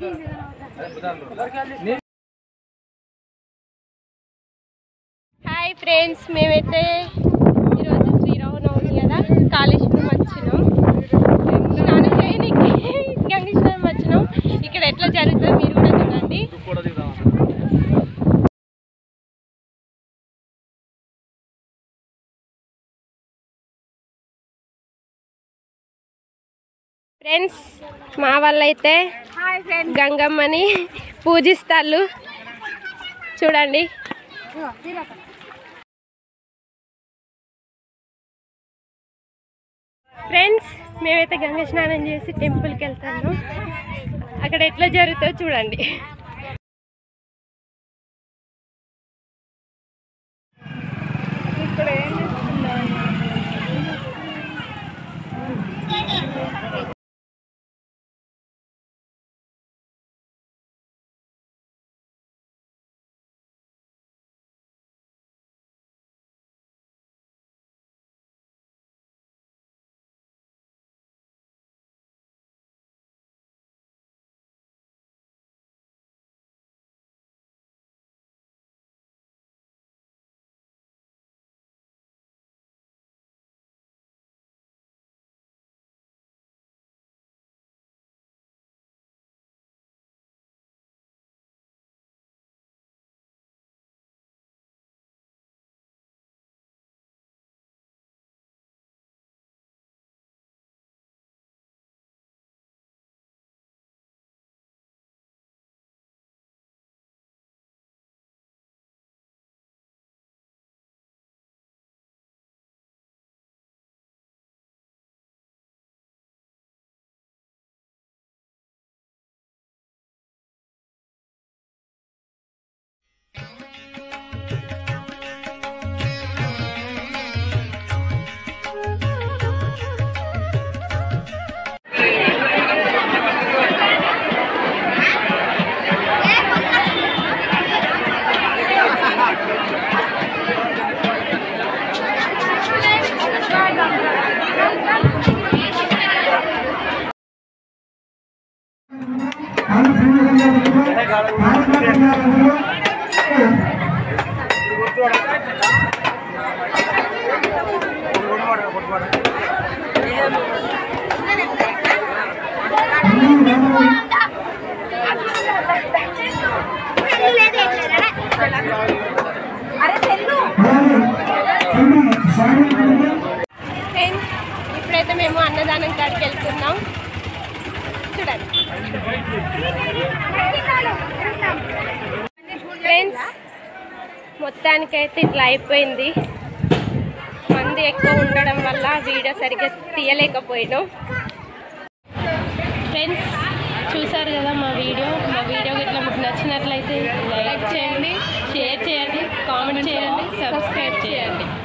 hi friends మేమైతే ఈరోజు శ్రీరామనవమి కదా కాళేశ్వరం వచ్చినాం స్నానం చేయడానికి గంగేశ్వరం వచ్చినాం ఇక్కడ ఎట్లా జరుగుతుందో మీరు కూడా చూడండి ఫ్రెండ్స్ మా వాళ్ళైతే గంగమ్మని పూజిస్తారు చూడండి ఫ్రెండ్స్ మేమైతే గంగ స్నానం చేసి టెంపుల్కి వెళ్తాము అక్కడ ఎట్లా జరుగుతుందో చూడండి ఫ్రెండ్స్ ఇప్పుడైతే మేము అన్నదానం కాడికి వెళ్తున్నాం చూడండి ఫ్రెండ్స్ మొత్తానికైతే ఇట్లా అయిపోయింది మంది ఎక్కువ ఉండడం వల్ల వీడియో సరిగ్గా తీయలేకపోయినాం ఫ్రెండ్స్ చూసారు కదా మా వీడియో మా వీడియో ఇట్లా మీకు నచ్చినట్లయితే లైక్ చేయండి షేర్ చేయండి కామెంట్ చేయండి సబ్స్క్రైబ్ చేయండి